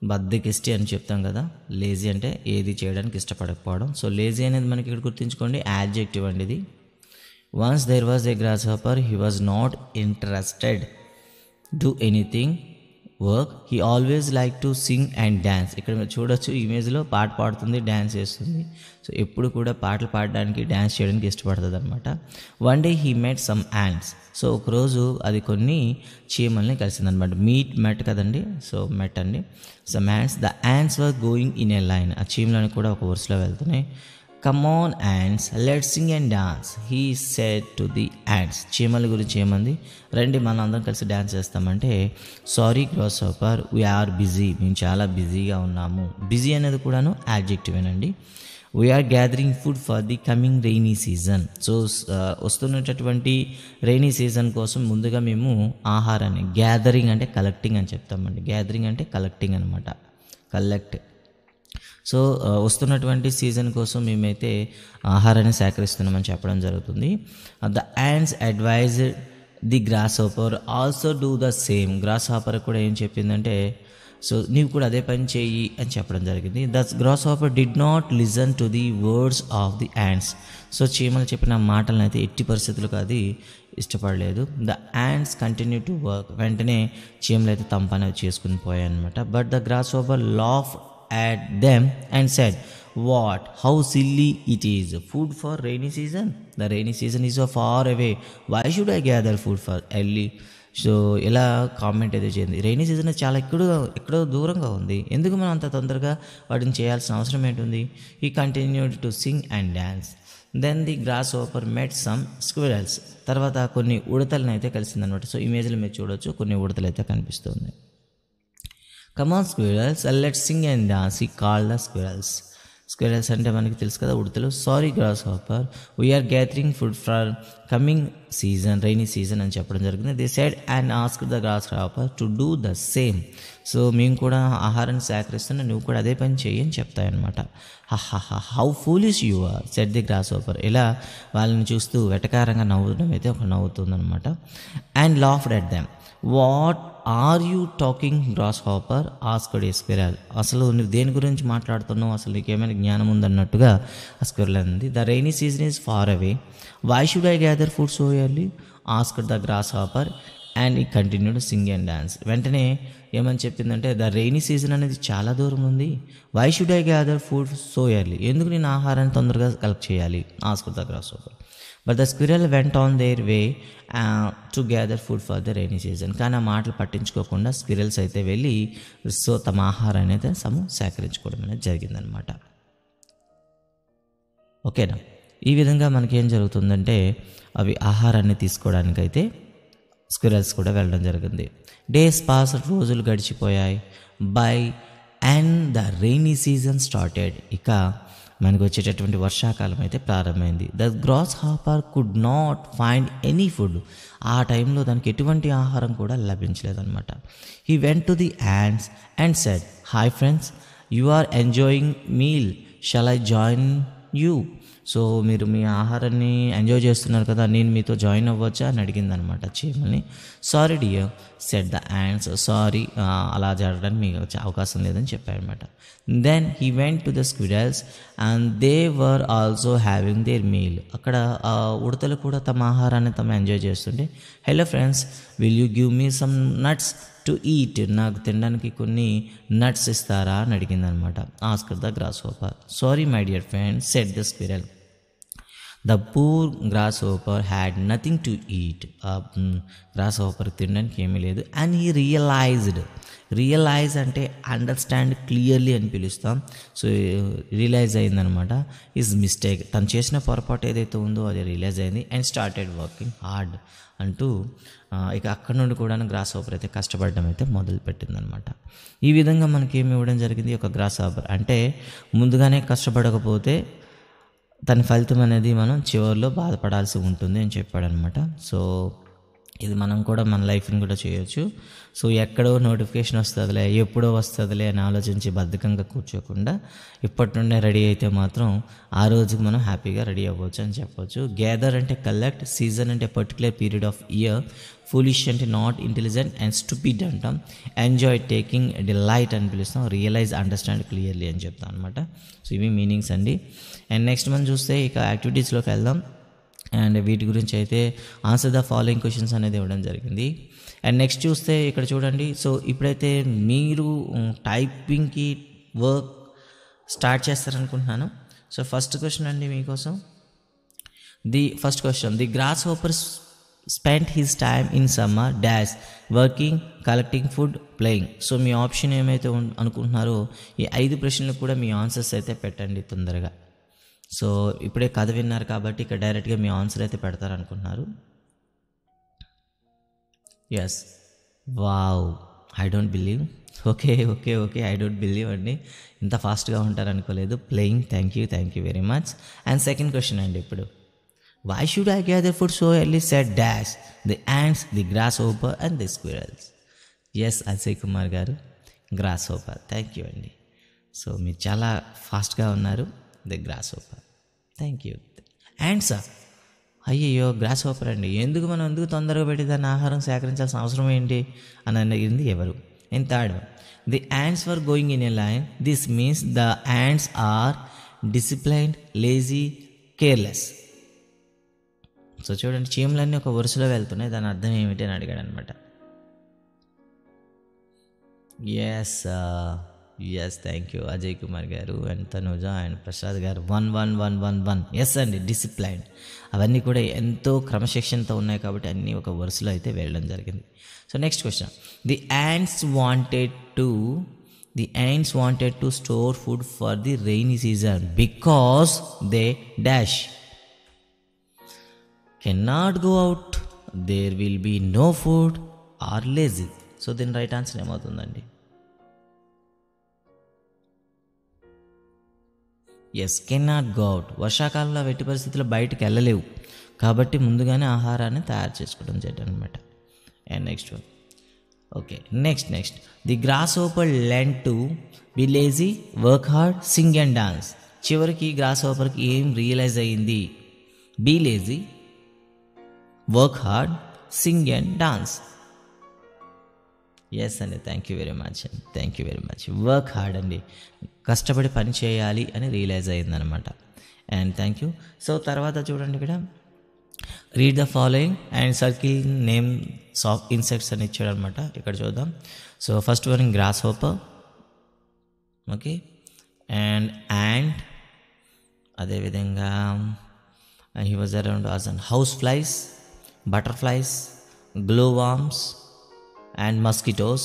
బద్దకిష్టి అని చెప్తాం కదా లేజీ అంటే ఏది చేయడానికి ఇష్టపడకపోవడం సో లేజీ అనేది మనకి ఇక్కడ గుర్తుంచుకోండి యాడ్జెక్టివ్ అండి ఇది once there was a grasshopper he was not interested do anything work he always like to sing and dance ఇక్కడ మీరు చూడొచ్చు ఇమేజ్లో పాట పాడుతుంది డ్యాన్స్ చేస్తుంది సో ఎప్పుడు కూడా పాటలు పాడడానికి డ్యాన్స్ చేయడానికి ఇష్టపడుతుంది అనమాట one day he met some ants so ఒకరోజు అది కొన్ని చీమల్ని కలిసిందనమాట మీట్ మెట్ కదండి సో మెట్ అండి some ants the ants were going in a line ఆ చీమలని కూడా ఒక వరుసలో వెళ్తున్నాయి come on ants let sing and dance he said to the ants చీమల గురించి ఏమంది రండి మనం అందరం కలిసి డ్యాన్స్ చేస్తామంటే sorry grasshopper we're busy మేము చాలా బిజీగా ఉన్నాము బిజీ అనేది కూడాను యాడ్జెక్టివేనండి we're gathering food for the coming rainy season so వస్తున్నటువంటి రెయినీ సీజన్ కోసం ముందుగా మేము ఆహారాన్ని గ్యాదరింగ్ అంటే కలెక్టింగ్ అని చెప్తామండి గ్యాదరింగ్ అంటే కలెక్టింగ్ అనమాట కలెక్ట్ సో ఆ, వస్తున్నటువంటి సీజన్ కోసం మేమైతే ఆహారాన్ని సేకరిస్తున్నామని చెప్పడం జరుగుతుంది the ants advise the grasshopper also do the same grasshopper కూడా ఏం చెప్పిందంటే సో నీవు కూడా అదే పని చేయి అని చెప్పడం జరిగింది the grasshopper did not listen to the words of the ants so చీమలు చెప్పిన మాటలను అయితే ఎట్టి పరిస్థితులకు అది ఇష్టపడలేదు the ants continue to work వెంటనే చీమలు అయితే తమ పని అవి చేసుకుని పోయాయి అనమాట but the grasshopper laugh at them and said, What? How silly it is. Food for rainy season? The rainy season is so far away. Why should I gather food for early? So ఇలా comment అయితే చేయండి rainy season చాలా ఎక్కడో ఎక్కడో దూరంగా ఉంది ఎందుకు మనం అంత తొందరగా వాటిని చేయాల్సిన అవసరం ఏంటుంది he continued to sing and dance then the grasshopper met some squirrels తర్వాత కొన్ని ఉడతలను అయితే కలిసిందనమాట సో ఇమేజ్లో మీరు చూడొచ్చు కొన్ని ఉడతలు అయితే కనిపిస్తుంది come on squirrels let sing and dance he call the squirrels squirrels అంటే మనకి తెలుసు కదా ఉడతలు sorry grasshopper we're gathering food for coming season rainy season అని చెప్పడం జరిగింది they said and ask the grasshopper to do the same so మేము కూడా ఆహారాన్ని సేకరిస్తున్నా నువ్వు కూడా అదే పని చెయ్యి అని చెప్తాయన్నమాట how foolish you are said the grasshopper ఇలా వాళ్ళని చూస్తూ వెటకారంగా నవ్వడం అయితే ఒక నవ్వుతుందన్నమాట and laughed at them what are you talking grasshopper asked a squirrel అసలు నువ్వు దేని గురించి మాట్లాడుతున్నావు అసలు నీకేమైనా జ్ఞానం ఉందన్నట్టుగా ఆ స్క్విరల్ అంది the rainy season is far away why should I gather food so early asked the grasshopper and he continued sing and dance వెంటనే ఏమని చెప్పిందంటే ద రైనీ సీజన్ అనేది చాలా దూరం ఉంది why should I gather food so early ఎందుకు నేను ఆహారాన్ని తొందరగా కలెక్ట్ చేయాలి asked the grasshopper but the squirrel went on their way to gather food for the rainy season కానీ ఆ మాటలు పట్టించుకోకుండా స్క్విరల్స్ అయితే వెళ్ళి సో తమ ఆహారాన్ని అయితే సము సేకరించుకోవడం అనేది జరిగిందనమాట ఓకేనా ఈ విధంగా మనకేం జరుగుతుందంటే అవి ఆహారాన్ని తీసుకోవడానికైతే స్క్విరల్స్ కూడా వెళ్ళడం జరిగింది డేస్ పాస్ రోజులు గడిచిపోయాయి by and the rainy season started ఇక మనకు వచ్చేటటువంటి వర్షాకాలం అయితే ప్రారంభమైంది the grasshopper could not find any food ఆ టైంలో దానికి ఎటువంటి ఆహారం కూడా లభించలేదన్నమాట he went to the ants and said hi friends you are enjoying meal shall I join you so మీరు మీ ఆహారాన్ని ఎంజాయ్ చేస్తున్నారు కదా నేను మీతో జాయిన్ అవ్వచ్చా అని అడిగింది అనమాట చీమల్ని sorry dear said the ants sorry అలా జరగడానికి మీకు వచ్చే అవకాశం లేదని చెప్పారనమాట then he went to the squirrels and they were also having their meal అక్కడ ఆ ఉడతలు కూడా తమ ఆహారాన్ని తమ ఎంజాయ్ చేస్తుంటే hello friends will you give me some nuts to eat నాకు తినడానికి కొన్ని నట్స్ ఇస్తారా అని అడిగింది అనమాట asked the grasshopper sorry my dear friend said the squirrel the poor grasshopper had nothing to eat grasshopper తినడానికి ఏమీ లేదు అండ్ హీ రియలైజ్డ్ రియలైజ్ అంటే అండర్స్టాండ్ క్లియర్లీ అని పిలుస్తాం సో రియలైజ్ అయిందనమాట ఈజ్ మిస్టేక్ తను చేసిన పొరపాటు ఏదైతే ఉందో అది రియలైజ్ అయింది అండ్ స్టార్టెడ్ వర్కింగ్ హార్డ్ అంటూ ఆ, ఇక అక్కడ నుండి కూడా గ్రాస్ హోపర్ అయితే కష్టపడడం అయితే మొదలు పెట్టిందనమాట ఈ విధంగా మనకి ఏమి ఇవ్వడం జరిగింది ఒక గ్రాస్ హోపర్ అంటే ముందుగానే కష్టపడకపోతే దాని ఫలితం అనేది మనం చివరిలో బాధపడాల్సి ఉంటుంది అని చెప్పాడనమాట సో ఇది మనం కూడా మన లైఫ్ని కూడా చేయొచ్చు సో ఎక్కడో నోటిఫికేషన్ వస్తుందిలే ఎప్పుడో వస్తుందిలే అని ఆలోచించి బద్ధకంగా కూర్చోకుండా ఇప్పటి నుండే రెడీ అయితే మాత్రం ఆ రోజుకి మనం హ్యాపీగా రెడీ అవ్వచ్చు అని చెప్పొచ్చు గ్యాదర్ అంటే కలెక్ట్ సీజన్ అంటే particular period of year foolish అంటే నాట్ ఇంటెలిజెంట్ అండ్ స్టూపిడ్ అంటాం ఎంజాయ్ టేకింగ్ డిలైట్ అని పిలుస్తాం రియలైజ్ అండర్స్టాండ్ క్లియర్లీ అని చెప్తాం అనమాట సో ఇవి మీనింగ్స్ అండి అండ్ నెక్స్ట్ మనం చూస్తే ఇక యాక్టివిటీస్లోకి వెళ్దాం అండ్ వీటి గురించి అయితే ఆన్సర్ ద ఫాలోయింగ్ క్వశ్చన్స్ అనేది ఇవ్వడం జరిగింది అండ్ నెక్స్ట్ చూస్తే ఇక్కడ చూడండి సో ఇప్పుడైతే మీరు టైపింగ్కి వర్క్ స్టార్ట్ చేస్తారనుకుంటున్నాను సో ఫస్ట్ క్వశ్చన్ అండి మీకోసం the first question the grasshopper spend his time in summer dash working collecting food playing so మీ ఆప్షన్ ఏమైతే ఉన్- అనుకుంటున్నారో ఈ ఐదు ప్రశ్నలకు కూడా మీ ఆన్సర్స్ అయితే పెట్టండి తొందరగా సో ఇప్పుడే కథ విన్నారు కాబట్టి ఇక్కడ డైరెక్ట్గా మీ ఆన్సర్ అయితే పెడతారనుకుంటున్నారు yes wow I don't believe okay okay okay I don't believe అండి ఇంత ఫాస్ట్గా ఉంటారు అనుకోలేదు playing thank you thank you very much and second question అండి ఇప్పుడు why should I gather food so early said dash the ants the grasshopper and the squirrels yes Ajay Kumar garu grasshopper thank you అండి సో మీరు చాలా ఫాస్ట్గా ఉన్నారు the grasshopper thank you and sir అయ్యయ్యో grasshopper అండి ఎందుకు మనం ఎందుకు తొందరగా పెట్టి దాన్ని ఆహారం సేకరించాల్సిన అవసరం ఏంటి అని అడిగింది ఎవరు and third the ants for going in a line this means the ants are disciplined lazy careless so చూడండి చీమలన్నీ ఒక వరుసలో వెళ్తున్నాయి దాని అర్థం ఏమిటి అని అడిగాడు అనమాట yes yes thank you Ajay Kumar garu and Tanuja and Prasad garu one one one one one yes అండి డిసిప్లైన్ అవన్నీ కూడా ఎంతో క్రమశిక్షణతో ఉన్నాయి కాబట్టి అన్నీ ఒక వరుసలో అయితే వెళ్ళడం జరిగింది so next question the ants wanted to the ants wanted to store food for the rainy season because they dash cannot go out there will be no food are lazy so దీని right answer ఏమవుతుందండి yes cannot go out వర్షాకాలంలో వెట్టి పరిస్థితుల్లో బయటకు వెళ్ళలేవు కాబట్టి ముందుగానే ఆహారాన్ని తయారు చేసుకోవడం చేయడం అనమాట and next one okay next next the grasshopper lend to be lazy work hard sing and dance చివరికి గ్రాస్ ఓపర్కి ఏం రియలైజ్ అయ్యింది be lazy work hard sing and dance yes అండి థ్యాంక్ యూ వెరీ మచ్ అండి thank you very much work hard అండి కష్టపడి పని చేయాలి అని రియలైజ్ అయిందనమాట అండ్ థ్యాంక్ యూ సో తర్వాత చూడండి ఇక్కడ read the following and circle name soft insects అని ఇచ్చాడు అనమాట ఇక్కడ చూద్దాం so first one grasshopper okay and and అదేవిధంగా he was around us and house flies butterflies glow worms and mosquitoes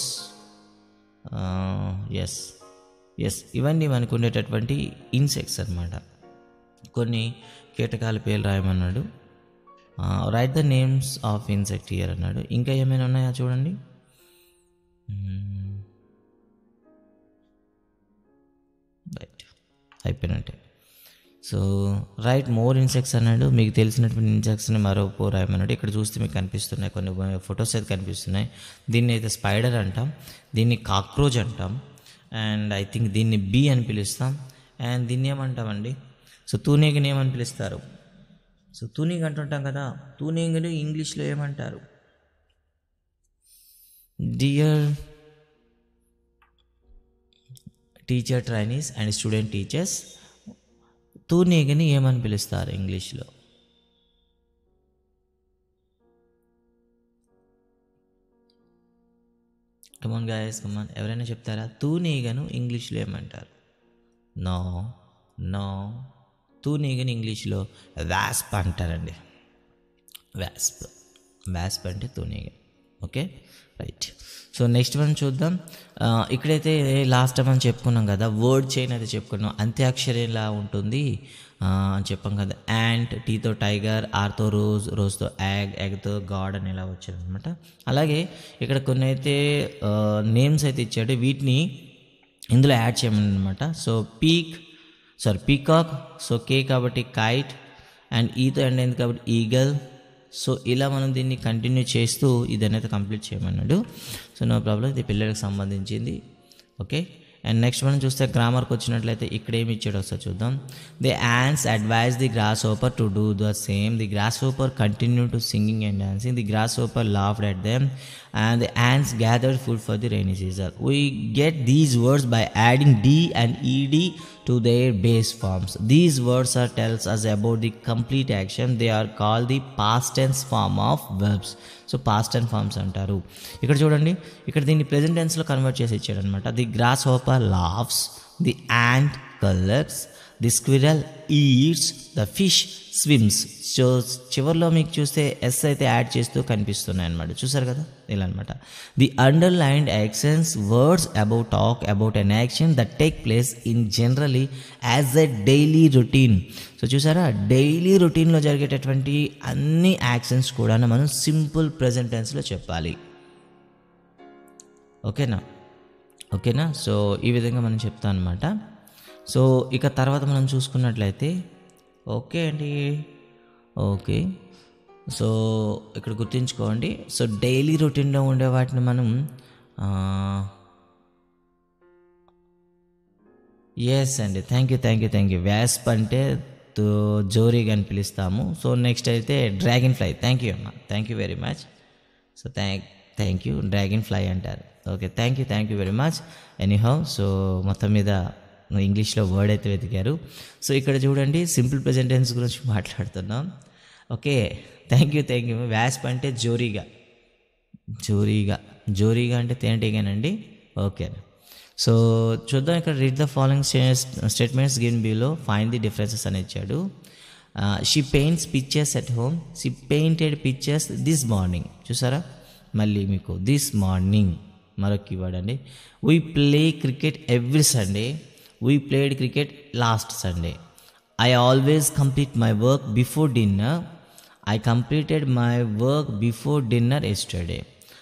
yes yes ఇవన్నీ మనకు ఉండేటటువంటి ఇన్సెక్ట్స్ అనమాట కొన్ని కీటకాల పేర్లు రాయమన్నాడు write the names of insect here అన్నాడు ఇంకా ఏమైనా ఉన్నాయా చూడండి రైట్ అయిపోయినట్టే సో రైట్ మోర్ ఇన్సెక్ట్స్ అన్నాడు మీకు తెలిసినటువంటి ఇన్సెక్ట్స్ని మరో ఫోర్ రాయమన్నాడు ఇక్కడ చూస్తే మీకు కనిపిస్తున్నాయి కొన్ని ఫొటోస్ అయితే కనిపిస్తున్నాయి దీన్ని అయితే స్పైడర్ అంటాం దీన్ని కాక్రోచ్ అంటాం అండ్ ఐ థింక్ దీన్ని బీ అని పిలుస్తాం అండ్ దీన్ని ఏమంటామండి సో తూనీగని ఏమని పిలుస్తారు సో తూనీగ అంటుంటాం కదా తూనీగని ఇంగ్లీష్లో ఏమంటారు dear teacher trainees and student teachers తూనీగని ఏమని పిలుస్తారు ఇంగ్లీష్లో కమాన్ గాయస్ కమాన్ ఎవరైనా చెప్తారా తూనీగను ఇంగ్లీష్లో ఏమంటారు నో నో తూనీగని ఇంగ్లీష్లో వ్యాస్ప్ అంటారండి వ్యాస్ప్ వ్యాస్ప్ అంటే తూనీగ okay right so next one చూద్దాం ఆ, ఇక్కడైతే లాస్ట్ టైం మనం చెప్పుకున్నాం కదా వర్డ్ చైన్ అయితే చెప్పుకున్నాం అంత్యాక్షరిలా ఉంటుంది ఆ, అని చెప్పాం కదా యాంట్ టీతో టైగర్ ఆర్తో రోజ్ రోజ్తో యాగ్ యాగ్తో గాడ్ అని ఇలా వచ్చారనమాట అలాగే ఇక్కడ కొన్ని అయితే నేమ్స్ అయితే ఇచ్చాడు వీటిని ఇందులో యాడ్ చేయమని అనమాట so peak sorry peacock so K కాబట్టి కైట్ అండ్ ఈతో ఎండ్ అయింది కాబట్టి ఈగల్ సో ఇలా మనం దీన్ని కంటిన్యూ చేస్తూ ఇది అనేది కంప్లీట్ చేయమన్నాడు సో నో ప్రాబ్లం ఇది పిల్లలకు సంబంధించింది ఓకే అండ్ నెక్స్ట్ మనం చూస్తే గ్రామర్కి వచ్చినట్లయితే ఇక్కడ ఏమి ఇచ్చాడు ఒకసారి చూద్దాం the ants advise the grasshopper to do the same the grasshopper continue to singing and dancing the grasshopper laughed at them and the ants gathered food for the rainy season. We get these words by adding d and ed to their base forms. These words are tells us about the complete action. They are called the past tense form of verbs. So past and forms అంటారు ఇక్కడ చూడండి ఇక్కడ దీన్ని present టెన్స్లో convert చేసి ఇచ్చాడు అనమాట the grasshopper laughs the ant colours the squirrel eats the fish swims so చివరిలో మీకు చూస్తే ఎస్ అయితే యాడ్ చేస్తూ కనిపిస్తున్నాయి అనమాట చూసారు కదా ఇలా అనమాట the underlined actions words about talk about an action that take place in generally as a daily routine so చూసారా డైలీ రొటీన్లో జరిగేటటువంటి అన్ని యాక్షన్స్ కూడా మనం సింపుల్ ప్రజెంట్ టెన్స్లో చెప్పాలి ఓకేనా ఓకేనా సో ఈ విధంగా మనం చెప్తాం అనమాట సో ఇక తర్వాత మనం చూసుకున్నట్లయితే ఓకే అండి ఓకే సో ఇక్కడ గుర్తుంచుకోండి సో డైలీ రొటీన్లో ఉండే వాటిని మనం ఎస్ అండి thank you thank you thank you wasp అంటే తో- జోరీగా అని పిలుస్తాము సో నెక్స్ట్ అయితే డ్రాగన్ ఫ్లై థ్యాంక్ యూ అమ్మా thank you very much so thank thank you dragonfly అంటారు okay thank you thank you very much anyhow so మొత్తం మీద ఇంగ్లీష్లో వర్డ్ అయితే వెతికారు సో ఇక్కడ చూడండి సింపుల్ ప్రెజెంటెన్స్ గురించి మాట్లాడుతున్నాం okay thank you thank you wasp అంటే జోరీగా జోరీగా జోరీగా అంటే తేనెటీగానండి ఓకే సో చూద్దాం ఇక్కడ read the following statements given below find the differences అని ఇచ్చాడు she paints pictures at home she painted pictures this morning చూసారా మళ్ళీ మీకు దిస్ మార్నింగ్ మరొక కీవర్డ్ అండి we play cricket every Sunday we played cricket last Sunday I always complete my work before dinner I completed my work before dinner yesterday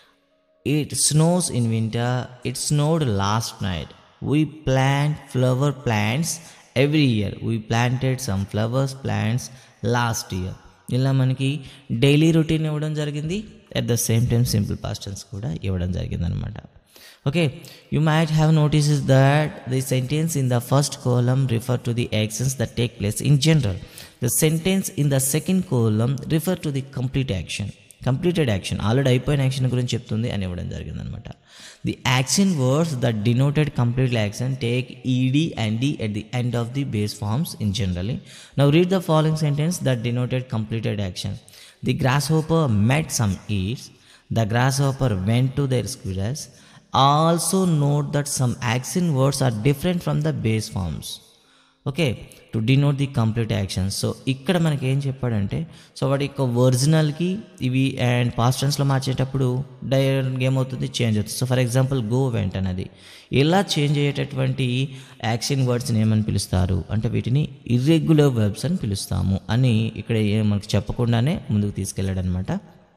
It snows in winter. It snowed last night. We plant flower plants every year. We planted some flowers plants last year. ఇలా మనకి daily routine ఇవ్వడం జరిగింది at the same time simple past tense కూడా ఇవ్వడం జరిగింది అనమాట okay you might have notices that the sentence in the first column refer to the actions that take place in general the sentence in the second column refer to the complete action completed action already అయిపోయిన action గురించి చెప్తుంది అని ఇవ్వడం జరిగిందనమాట the action words that denoted complete action take ED and D at the end of the base forms in generally now read the following sentence that denoted completed action the grasshopper met some eats the grasshopper went to their squirrels also note that some action words are different from the base forms okay to denote the complete action so ఇక్కడ మనకి ఏం చెప్పాడంటే so వాటి యొక్క ఒరిజినల్కి ఇవి and past టెన్స్లో మార్చేటప్పుడు డైరెక్ట్గా ఏమవుతుంది change అవుతుంది సో ఫర్ ఎగ్జాంపుల్ గో వెంట అనేది ఇలా చేంజ్ అయ్యేటటువంటి యాక్షన్ వర్డ్స్ని ఏమని పిలుస్తారు అంటే వీటిని ఇర్రెగ్యులర్ వెర్బ్స్ అని పిలుస్తాము అని ఇక్కడ ఏ- మనకు చెప్పకుండానే ముందుకు తీసుకెళ్ళాడు అనమాట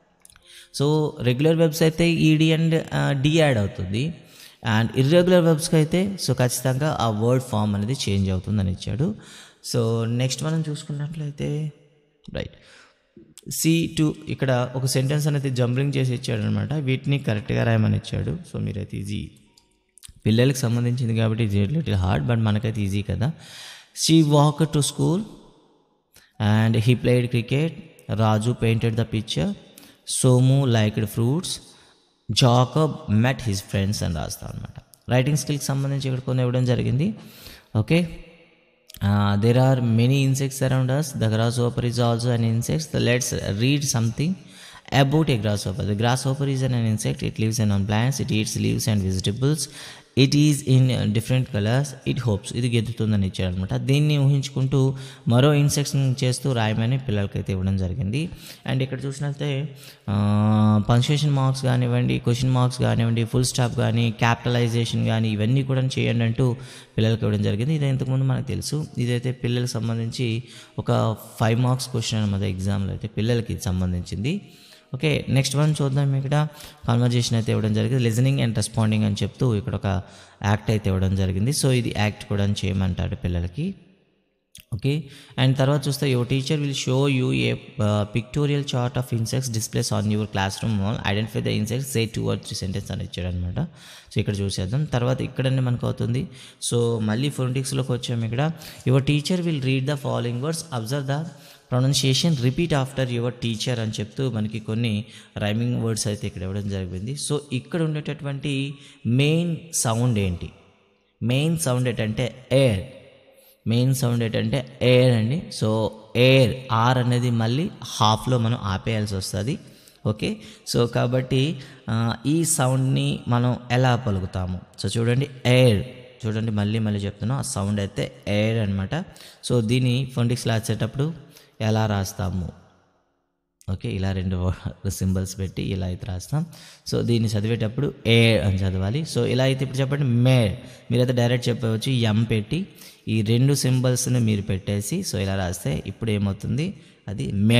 సో రెగ్యులర్ వెబ్స్ అయితే ఈడీ అండ్ డి యాడ్ అవుతుంది అండ్ ఇర్రెగ్యులర్ వెబ్స్కి అయితే సో ఖచ్చితంగా ఆ వర్డ్ ఫామ్ అనేది చేంజ్ అవుతుందని ఇచ్చాడు సో నెక్స్ట్ మనం చూసుకున్నట్లయితే రైట్ సి టు ఇక్కడ ఒక సెంటెన్స్ అనేది జంబ్లింగ్ చేసి ఇచ్చాడు అనమాట వీటిని కరెక్ట్గా రాయమని ఇచ్చాడు సో మీరైతే ఈజీ పిల్లలకి సంబంధించింది కాబట్టి ఇది లిటిల్ హార్డ్ బట్ మనకైతే ఈజీ కదా she walk to school and he played cricket Raju painted the picture Somu liked fruits Jacob met his friends అని రాస్తాం అనమాట రైటింగ్ స్కిల్కి సంబంధించి ఇక్కడ కొన్ని ఇవ్వడం జరిగింది okay there are many insects around us the grasshopper is also an insects let's read something about a grasshopper the grasshopper is an insect it lives in on plants it eats leaves and vegetables it is in different colours it hops ఇది గెంతుతుందని ఇచ్చాడు అనమాట దీన్ని ఊహించుకుంటూ మరో insects చేస్తూ రాయమని పిల్లలకైతే ఇవ్వడం జరిగింది అండ్ ఇక్కడ చూసినట్లయితే పంక్చుయేషన్ మార్క్స్ కానివ్వండి క్వశ్చన్ మార్క్స్ కానివ్వండి ఫుల్ స్టాప్ కానీ క్యాపిటలైజేషన్ కానీ ఇవన్నీ కూడా చేయండి అంటూ పిల్లలకి ఇవ్వడం జరిగింది ఇది ఇంతకుముందు మనకు తెలుసు ఇదైతే పిల్లలకు సంబంధించి ఒక ఫైవ్ మార్క్స్ క్వశ్చన్ అనమాట ఎగ్జామ్లో అయితే పిల్లలకి ఇది సంబంధించింది ఓకే నెక్స్ట్ వన్ చూద్దాం ఇక్కడ కాన్వర్జేషన్ అయితే ఇవ్వడం జరిగింది లిజనింగ్ అండ్ రెస్పాండింగ్ అని చెప్తూ ఇక్కడ ఒక యాక్ట్ అయితే ఇవ్వడం జరిగింది సో ఇది యాక్ట్ కూడా చేయమంటాడు పిల్లలకి ఓకే అండ్ తర్వాత చూస్తే your teacher will show you a pictorial chart of insects displays on your classroom wall identify the insects say two or three sentence అని ఇచ్చాడు అనమాట సో ఇక్కడ చూసేద్దాం తర్వాత ఇక్కడనే మనకు అవుతుంది సో మళ్ళీ ఫోనటిక్స్లోకి వచ్చాము ఇక్కడ your teacher will read the following words observe the pronunciation repeat after your teacher అని చెప్తూ మనకి కొన్ని రైమింగ్ వర్డ్స్ అయితే ఇక్కడ ఇవ్వడం జరిగింది సో ఇక్కడ ఉండేటటువంటి మెయిన్ సౌండ్ ఏంటి మెయిన్ సౌండ్ ఏంటంటే ఎయిర్ మెయిన్ సౌండ్ ఏంటంటే ఎయిర్ అండి సో ఎయిర్ ఆర్ అనేది మళ్ళీ హాఫ్లో మనం ఆపేయాల్సి వస్తుంది ఓకే సో కాబట్టి ఆ, ఈ సౌండ్ని మనం ఎలా పలుకుతాము సో చూడండి ఎయిర్ చూడండి మళ్ళీ మళ్ళీ చెప్తున్నాం ఆ సౌండ్ అయితే ఎయిర్ అనమాట సో దీన్ని ఫొంటిక్స్లో వచ్చేటప్పుడు ఎలా రాస్తాము ఓకే ఇలా రెండు సింబల్స్ పెట్టి ఇలా అయితే రాస్తాం సో దీన్ని చదివేటప్పుడు ఏ అని చదవాలి సో ఇలా అయితే ఇప్పుడు చెప్పండి మే మీరైతే డైరెక్ట్ చెప్పవచ్చు ఎం పెట్టి ఈ రెండు సింబల్స్ని మీరు పెట్టేసి సో ఇలా రాస్తే ఇప్పుడు ఏమవుతుంది అది mare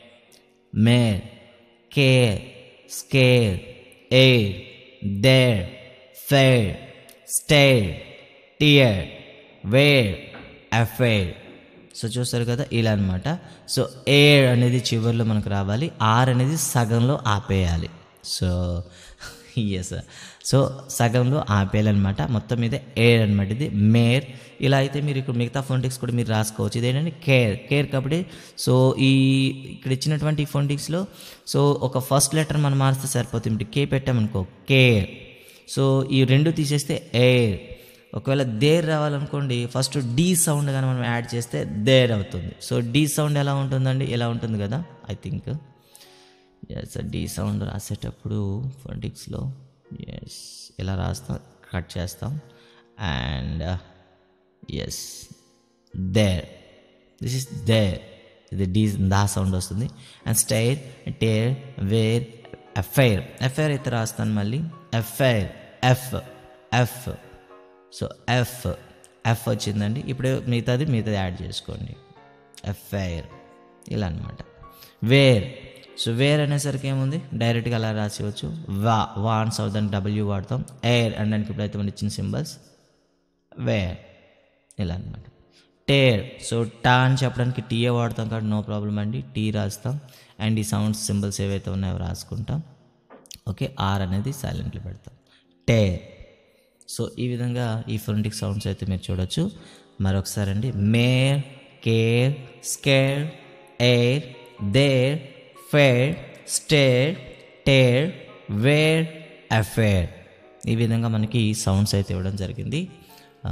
mare care scare air there fare stare tear wear affair so చూస్తారు కదా ఇలా అనమాట సో ఎయిర్ అనేది చివరిలో మనకు రావాలి ఆర్ అనేది సగంలో ఆపేయాలి సో ఎస్ సో సగంలో ఆపేయాలన్నమాట మొత్తం మీద ఎయిర్ అనమాట ఇది మేర్ ఇలా అయితే మీరు ఇక్కడ మిగతా ఫోన్టిక్స్ కూడా మీరు రాసుకోవచ్చు ఇదేంటంటే కేర్ కేర్ కాబట్టి సో ఈ ఇక్కడ ఇచ్చినటువంటి ఫోన్టిక్స్లో సో ఒక ఫస్ట్ లెటర్ మనం మారిస్తే సరిపోతుంది ఇప్పుడు కే పెట్టామనుకో కేర్ సో ఈ రెండు తీసేస్తే ఎయిర్ ఒకవేళ దేర్ రావాలనుకోండి ఫస్ట్ డీ సౌండ్ కానీ మనం యాడ్ చేస్తే దేర్ అవుతుంది సో డీ సౌండ్ ఎలా ఉంటుందండి ఎలా ఉంటుంది కదా I think yes D sound రాసేటప్పుడు ఫోనిటిక్స్లో ఎస్ ఇలా రాస్తాం కట్ చేస్తాం and yes there this is there ఇది డీ దా సౌండ్ వస్తుంది and stare tear wear affair affair అయితే రాస్తాను మళ్ళీ affair F F so F F వచ్చిందండి ఇప్పుడు మిగతాది మిగతాది యాడ్ చేసుకోండి ఎఫ్ఐఆర్ ఇలా అనమాట వేర్ సో వేర్ అనేసరికి ఏముంది డైరెక్ట్గా అలా రాసేవచ్చు వా వాన్స్ అవుతాను డబ్ల్యూ వాడతాం ఎయిర్ అనడానికి ఇప్పుడైతే మనం ఇచ్చిన సింబల్స్ వేర్ ఇలా అనమాట టేర్ సో టా అని చెప్పడానికి టీఏ వాడతాం కాబట్టి నో ప్రాబ్లం అండి టీ రాస్తాం అండ్ ఈ సౌండ్స్ సింబల్స్ ఏవైతే ఉన్నాయో రాసుకుంటాం ఓకే ఆర్ అనేది సైలెంట్లో పెడతాం టేర్ సో ఈ విధంగా ఈ ఫోనటిక్ సౌండ్స్ అయితే మీరు చూడొచ్చు మరొకసారి అండి mare care scare air there fare stare tear wear affair ఈ విధంగా మనకి సౌండ్స్ అయితే ఇవ్వడం జరిగింది ఆ,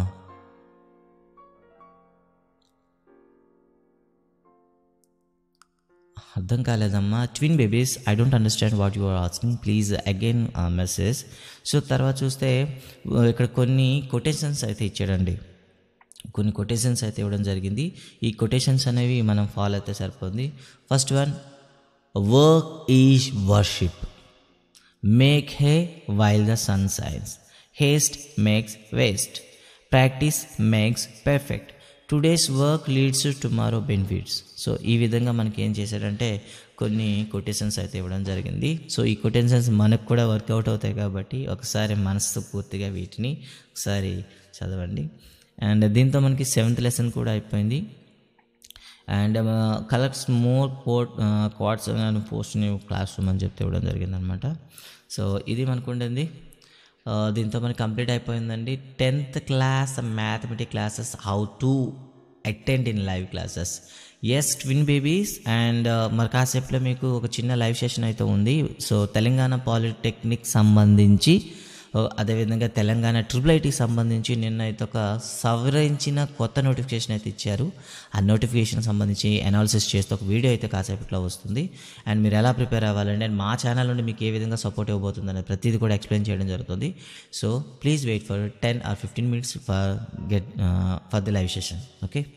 అర్థం కాలేదమ్మా twin babies I don't understand what you are asking please again message so తర్వాత చూస్తే uh, ఇక్కడ కొన్ని కొటేషన్స్ అయితే ఇచ్చాడండి కొన్ని కొటేషన్స్ అయితే ఇవ్వడం జరిగింది ఈ కొటేషన్స్ అనేవి మనం ఫాలో అయితే సరిపోతుంది first one work is worship make hay while the sun shines haste makes waste practice makes perfect today's work leads tomorrow benefits so ఈ విధంగా మనకి ఏం చేశాడంటే కొన్ని కొటేషన్స్ అయితే ఇవ్వడం జరిగింది సో ఈ కొటేషన్స్ మనకు కూడా వర్కౌట్ అవుతాయి కాబట్టి ఒకసారి మనసు పూర్తిగా వీటిని ఒకసారి చదవండి అండ్ దీంతో మనకి సెవెంత్ లెసన్ కూడా అయిపోయింది and collects more quote quotes and post classroom అని చెప్తే ఇవ్వడం జరిగిందనమాట సో ఇది మనకు ఉండేది ఆ, దీంతో మనకి కంప్లీట్ అయిపోయిందండి tenth class mathematic classes how to attend in live classes yes twin babies and మరి కాసేపులో మీకు ఒక చిన్న లైవ్ సెషన్ అయితే ఉంది సో తెలంగాణ పాలిటెక్నిక్ సంబంధించి ఓ, అదేవిధంగా తెలంగాణ ట్రిపుల్ ఐటీకి సంబంధించి నిన్న అయితే ఒక సవరించిన కొత్త నోటిఫికేషన్ అయితే ఇచ్చారు ఆ నోటిఫికేషన్ సంబంధించి అనాలిసిస్ చేస్తే ఒక వీడియో అయితే కాసేపట్లో వస్తుంది అండ్ మీరు ఎలా ప్రిపేర్ అవ్వాలండి అండ్ మా ఛానల్ నుండి మీకు ఏ విధంగా సపోర్ట్ ఇవ్వబోతుంది అనేది ప్రతిదీ కూడా ఎక్స్ప్లెయిన్ చేయడం జరుగుతుంది so please wait for ten or fifteen minutes for get for the live session okay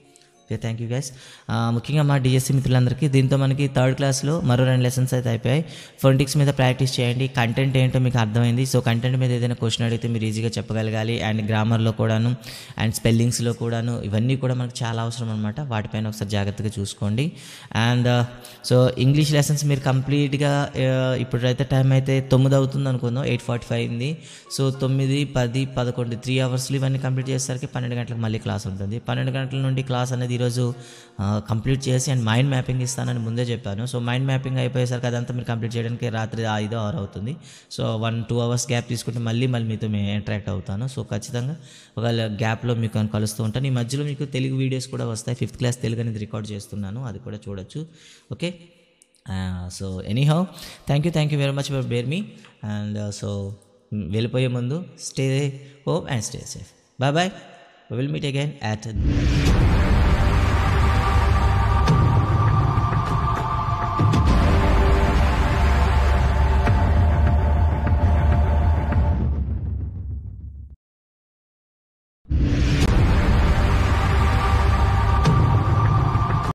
okay thank you guys ముఖ్యంగా మా డిఎస్సి మిత్రులందరికీ దీంతో మనకి థర్డ్ క్లాస్లో మరో రెండు లెసన్స్ అయితే అయిపోయాయి ఫోనటిక్స్ మీద ప్రాక్టీస్ చేయండి కంటెంట్ ఏంటో మీకు అర్థమైంది సో కంటెంట్ మీద ఏదైనా క్వశ్చన్ అడిగితే మీరు ఈజీగా చెప్పగలగాలి అండ్ గ్రామర్లో కూడాను అండ్ స్పెల్లింగ్స్లో కూడాను ఇవన్నీ కూడా మనకు చాలా అవసరం అనమాట వాటిపైన ఒకసారి జాగ్రత్తగా చూసుకోండి అండ్ సో ఇంగ్లీష్ లెసన్స్ మీరు కంప్లీట్గా ఇప్పుడైతే టైం అయితే తొమ్మిది అవుతుంది అనుకుందాం ఎయిట్ ఫార్టీ ఫైవ్ అయింది సో తొమ్మిది పది పదకొండు త్రీ అవర్స్లో ఇవన్నీ కంప్లీట్ చేసేసరికి పన్నెండు గంటలకు మళ్ళీ క్లాస్ ఉంటుంది పన్నెండు గంటల నుండి క్లాస్ అనేది ఈరోజు కంప్లీట్ చేసి అండ్ మైండ్ మ్యాపింగ్ ఇస్తానని ముందే చెప్పాను సో మైండ్ మ్యాపింగ్ అయిపోయేసరికి అదంతా మీరు కంప్లీట్ చేయడానికి రాత్రి ఐదో ఆరు అవుతుంది so one two hours gap తీసుకుంటే మళ్ళీ మళ్ళీ మీతో మేము ఇంటరాక్ట్ అవుతాను సో ఖచ్చితంగా ఒకవేళ గ్యాప్లో మీకు అని కలుస్తూ ఉంటాను ఈ మధ్యలో మీకు తెలుగు వీడియోస్ కూడా వస్తాయి ఫిఫ్త్ క్లాస్ తెలుగు అనేది రికార్డ్ చేస్తున్నాను అది కూడా చూడొచ్చు okay so anyhow thank you thank you very much for bear me and so వెళ్ళిపోయే ముందు stay home and stay safe bye bye will meet again at